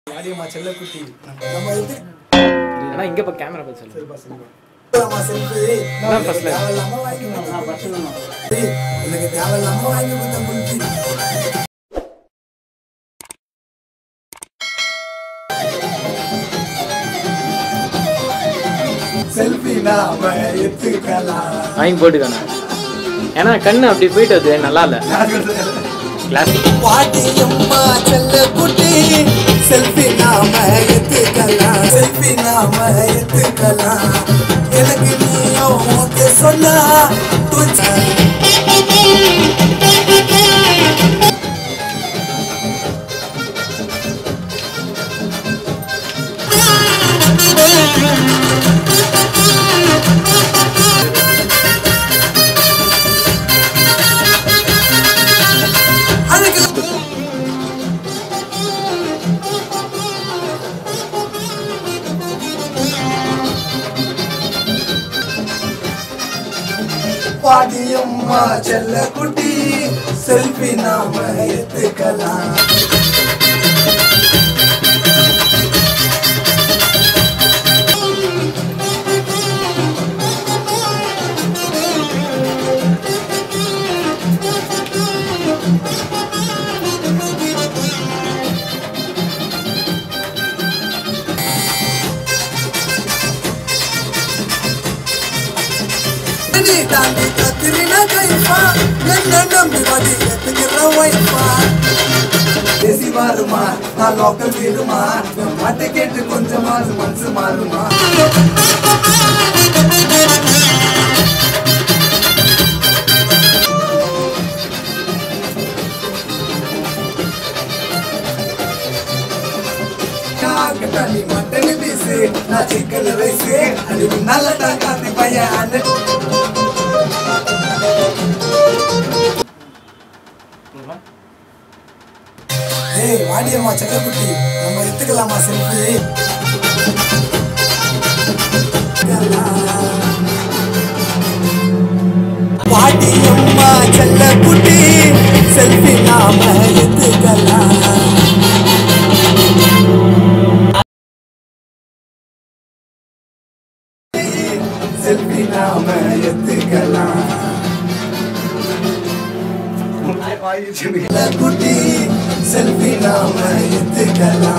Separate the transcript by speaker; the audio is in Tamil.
Speaker 1: ஆடியம்மா செல்லக்குட்டி நம்ம எது
Speaker 2: ஆனா இங்க இப்ப கேமரா பார்த்து சொல்லு
Speaker 1: சரிப்பா சரிப்பா நம்ம செல்ஃபி
Speaker 2: நான் first ல.
Speaker 1: தேவையில்லாம வாங்கி கொடுத்தேன் ஏய், எனக்கு தேவையில்லாம வாங்கி கொடுத்தேன் புல்பி செல்ஃபி நாம எடுத்துக்கலாம்
Speaker 2: வாங்கி போட்டுக்கானே ஏன்னா கண்ணு அப்படி போயிட்டு வருது நல்லா இல்ல கிளாஸ்
Speaker 1: பாட்டியம்மா செல்ல குட்டி செல்ஃபி நாம எடுத்துக்கலாம் செல்ஃபி நாம எடுத்துக்கலாம் எனக்கு நீயும் ஓகே சொன்னா துச்சா அதுக்கு பாடியம்மா செல்ல குட்டி செல்ஃபி நாம எடுத்துக்கலாம் நீ தாண்டி கத்திரினா கைப்பா என்ன நம்பி வடி எத்துக்கிற வைப்பா பேசி மாறுமா நான் லோக்கல் வீடுமா பாட்டை கேட்டு கொஞ்சமாவது மனசு மாறுமா தண்ணி மட்டன் பீஸு நான் சிக்கன் ரைஸு அது நல்ல காத்தி பையன் அண்ணன் ஏய் வாடியம்மா செல்லக்குட்டி நம்ம எடுத்துக்கலாமா செல்ஃபி வாடியம்மா செல்லக்குட்டி செல்ஃபி நாம எடுத்துக்கலாம் செல்ஃபி நாம எடுத்துக்கலாம் குட்டி செல்ஃபி நாம எடுத்துக்கலாம்